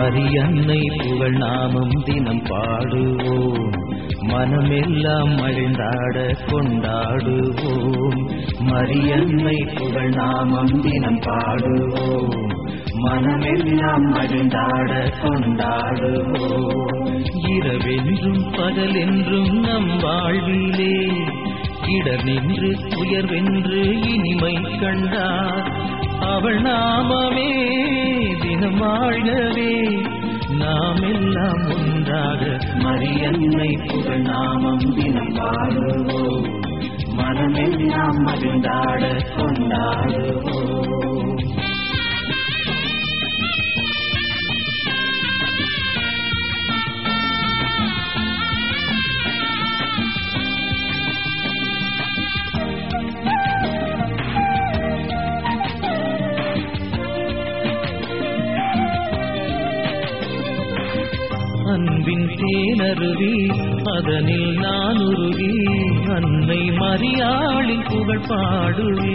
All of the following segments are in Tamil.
மரியன்னை புகழ் நாமம் தினம் பாடுவோம் மனமெல்லாம் மகிழ்ந்தாட கொண்டாடுவோம் மரியன்னை புகழ் நாமம் தினம் பாடுவோம் மனமெல்லாம் மகிழ்ந்தாட கொண்டாடுவோம் இரவென்றும் பகலென்றும் நம் வாழ்விலே இடர் நின்று உயர்வென்று இனிமை கண்டார் அவள் நாமமே தினம் வாழ்கவே நாம் எல்லாம் ஒன்றாக மரியன்னை புகழ் நாமம் தினம் பாடுவோம் மனமெல்லாம் மகிழ்ந்தாட கொண்டாடுவோம் அன்பின் தேனருவி அதனில் நான் உருகி அன்னை மரியாளின் புகழ் பாடுவே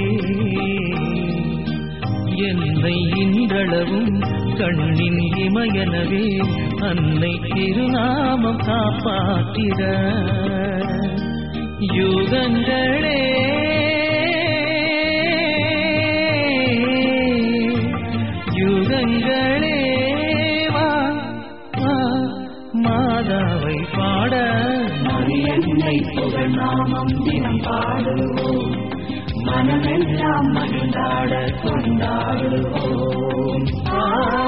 என்னை இன்றளவும் கண்ணின் இமயனவே அன்னை திருநாமம் காப்பாற்றிட யுகங்களே யுகங்களே வா வா மாதாவை பாட மரியன்னை புகழ் நாமம் தினம் பாடுவோம் மனமெல்லாம் மகிழ்ந்தாட கொண்டாடுவோம் ஆ,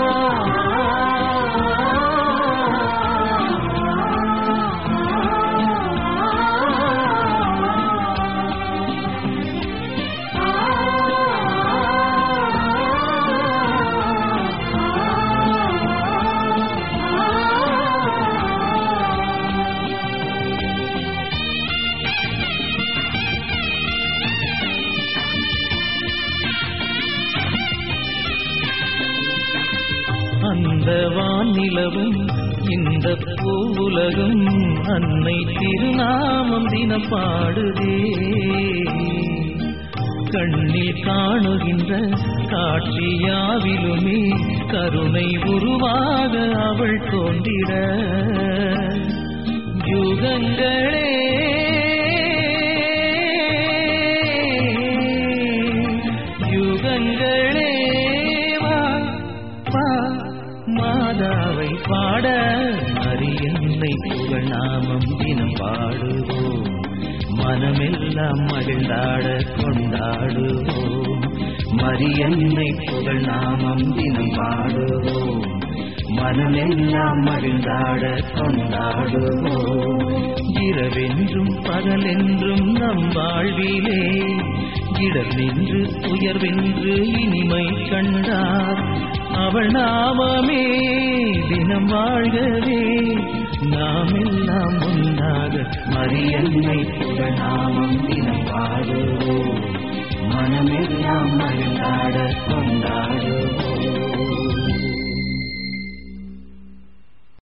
அந்த வானிலவும் இந்த பூவுலகும் அன்னை திருநாமம் தினம் பாடுதே கண்ணில் காணுகின்ற காட்சியாவிலுமே கருணை உருவாக அவள் தோன்றிட யுகங்களே யுகங்களே வா வா மாதாவை பாட மரியன்னை புகழ் நாமம் தினம் பாடுவோம் மனமெல்லாம் மகிழ்ந்தாட கொண்டாடுவோம் மரியன்னை புகழ் நாமம் தினம் பாடுவோம் மனமெல்லாம் மகிழ்ந்தாட கொண்டாடுவோம் இரவென்றும் பகலென்றும் நம் வாழ்விலே இடர் நின்று உயர்வென்று இனிமை கண்டார் அவள் நாமமே தினம் வாழ்கவே நாம் எல்லாம் ஒன்றாக மரியன்னை புகழ் நாமம் தினம் பாடுவோம் மனமெல்லாம்